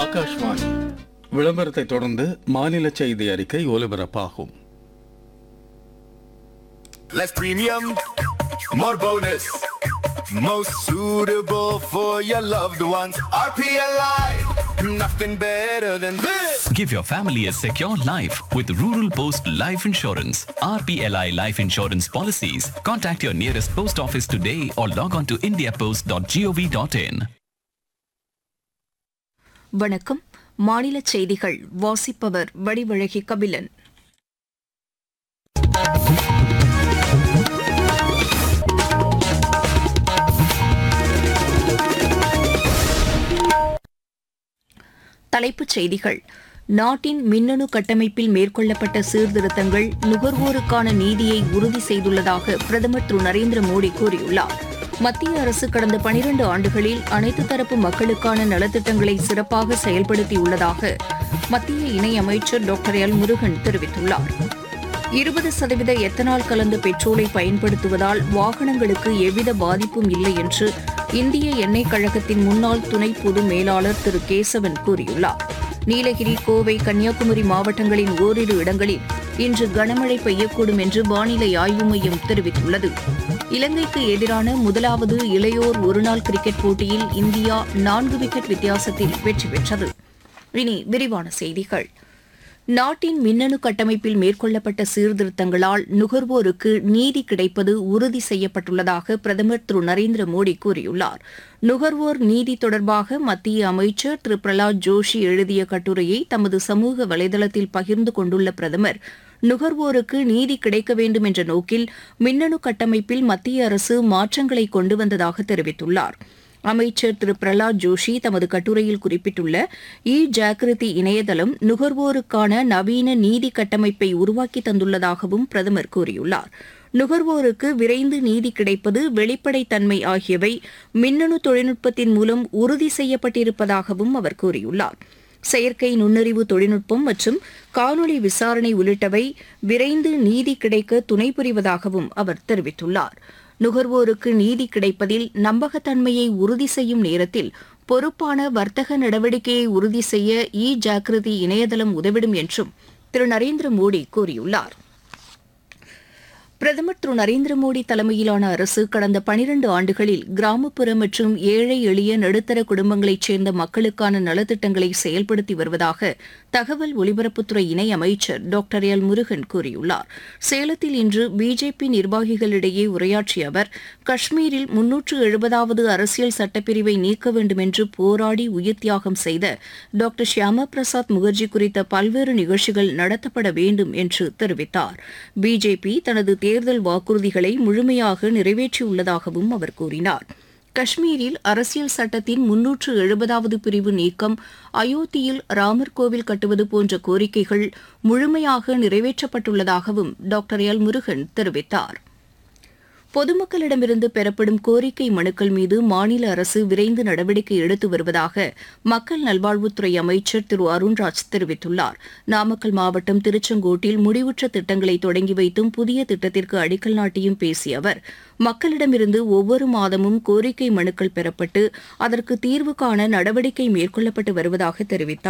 ஆகாஷ்வாணி விளம்பரத்தை தொடர்ந்து மாநில செய்தி அறிக்கை ஒலிபரப்பாகும் Less premium, more bonus. Most suitable for your loved ones. RPLI, nothing better than this. Give your family a secure life with Rural Post Life Insurance. RPLI Life Insurance Policies. Contact your nearest post office today or log on to indiapost.gov.in. வணக்கம் மாநில செய்திகள் வாசிப்பவர் வடிவழகி கபிலன் தலைப்புச் செய்திகள் நாட்டின் மின்னணு கட்டமைப்பில் மேற்கொள்ளப்பட்ட சீர்திருத்தங்கள் நுகர்வோருக்கான நீதியை உறுதி செய்துள்ளதாக பிரதமர் திரு நரேந்திர மோடி கூறியுள்ளார் மத்திய அரசு கடந்த பனிரண்டு ஆண்டுகளில் அனைத்து தரப்பு மக்களுக்கான நலத்திட்டங்களை சிறப்பாக செயல்படுத்தியுள்ளதாக மத்திய இணையமைச்சர் டாக்டர் எல் முருகன் தெரிவித்துள்ளார் இருபது சதவீத எத்தனால் கலந்த பெட்ரோலை பயன்படுத்துவதால் வாகனங்களுக்கு எவ்வித பாதிப்பும் இல்லை என்று இந்திய எண்ணெய் கழகத்தின் முன்னாள் துணை பொது மேலாளர் திரு கேசவன் கூறியுள்ளார் நீலகிரி கோவை கன்னியாகுமரி மாவட்டங்களின் ஓரிரு இடங்களில் இன்று கனமழை பெய்யக்கூடும் என்று வானிலை ஆய்வு மையம் தெரிவித்துள்ளது இலங்கைக்கு எதிரான முதலாவது இளையோர் ஒருநாள் கிரிக்கெட் போட்டியில் இந்தியா நான்கு விக்கெட் வித்தியாசத்தில் வெற்றி பெற்றது இனி விரிவான செய்திகள் நாட்டின் மின்னணு கட்டமைப்பில் மேற்கொள்ளப்பட்ட சீர்திருத்தங்களால் நுகர்வோருக்கு நீதி கிடைப்பது உறுதி செய்யப்பட்டுள்ளதாக பிரதமர் திரு நரேந்திர மோடி கூறியுள்ளார் நுகர்வோர் நீதி தொடர்பாக மத்திய அமைச்சர் திரு பிரலாத் ஜோஷி எழுதிய கட்டுரையை தமது சமூக வலைதளத்தில் பகிர்ந்து கொண்டுள்ள பிரதமர் நுகர்வோருக்கு நீதி கிடைக்க வேண்டும் என்ற நோக்கில் மின்னணு கட்டமைப்பில் மத்திய அரசு மாற்றங்களை கொண்டு வந்ததாக தெரிவித்துள்ளார் அமைச்சர் திரு பிரலாத் ஜோஷி தமது கட்டுரையில் குறிப்பிட்டுள்ள இ ஜாகிருதி இணையதளம் நுகர்வோருக்கான நவீன நீதி கட்டமைப்பை உருவாக்கி தந்துள்ளதாகவும் பிரதமர் கூறியுள்ளார் நுகர்வோருக்கு விரைந்து நீதி கிடைப்பது வெளிப்படைத்தன்மை ஆகியவை மின்னணு தொழில்நுட்பத்தின் மூலம் உறுதி செய்யப்பட்டிருப்பதாகவும் அவர் கூறியுள்ளார் செயற்கை நுண்ணறிவு தொழில்நுட்பம் மற்றும் காணொலி விசாரணை உள்ளிட்டவை விரைந்து நீதி கிடைக்க துணை புரிவதாகவும் அவர் தெரிவித்துள்ளார் நுகர்வோருக்கு நீதி கிடைப்பதில் நம்பகத்தன்மையை உறுதி செய்யும் நேரத்தில் பொறுப்பான வர்த்தக நடவடிக்கையை உறுதி செய்ய இ ஜாகிருதி இணையதளம் உதவிடும் என்றும் திரு நரேந்திர மோடி கூறியுள்ளார் பிரதமர் திரு நரேந்திர மோடி தலைமையிலான அரசு கடந்த பனிரண்டு ஆண்டுகளில் கிராமப்புற மற்றும் ஏழை எளிய நடுத்தர குடும்பங்களைச் சேர்ந்த மக்களுக்கான நலத்திட்டங்களை செயல்படுத்தி வருவதாக தகவல் ஒலிபரப்புத்துறை இணை அமைச்சர் டாக்டர் எல் முருகன் கூறியுள்ளார் சேலத்தில் இன்று பிஜேபி நிர்வாகிகளிடையே உரையாற்றிய அவர் காஷ்மீரில் முன்னூற்று எழுபதாவது அரசியல் சட்டப்பிரிவை நீக்க வேண்டும் என்று போராடி உயிர் தியாகம் செய்த டாக்டர் ஷியாமா பிரசாத் முகர்ஜி குறித்த பல்வேறு நிகழ்ச்சிகள் நடத்தப்பட வேண்டும் என்று தெரிவித்தார் பிஜேபி தனது தேர்தல் வாக்குறுதிகளை முழுமையாக நிறைவேற்றியுள்ளதாகவும் அவர் கூறினார் காஷ்மீரில் அரசியல் சட்டத்தின் முன்னூற்று எழுபதாவது பிரிவு நீக்கம் அயோத்தியில் ராமர் கோவில் கட்டுவது போன்ற கோரிக்கைகள் முழுமையாக நிறைவேற்றப்பட்டுள்ளதாகவும் டாக்டர் எல் முருகன் தெரிவித்தார் பொதுமக்களிடமிருந்து பெறப்படும் கோரிக்கை மனுக்கள் மீது மாநில அரசு விரைந்து நடவடிக்கை எடுத்து வருவதாக மக்கள் நல்வாழ்வுத்துறை அமைச்சர் திரு அருண்ராஜ் தெரிவித்துள்ளார் நாமக்கல் மாவட்டம் திருச்செங்கோட்டில் முடிவுற்ற திட்டங்களை தொடங்கி வைத்தும் புதிய திட்டத்திற்கு அடிக்கல் நாட்டியும் பேசிய அவர் மக்களிடமிருந்து ஒவ்வொரு மாதமும் கோரிக்கை மனுக்கள் பெறப்பட்டு அதற்கு தீர்வு காண நடவடிக்கை மேற்கொள்ளப்பட்டு வருவதாக தெரிவித்தார்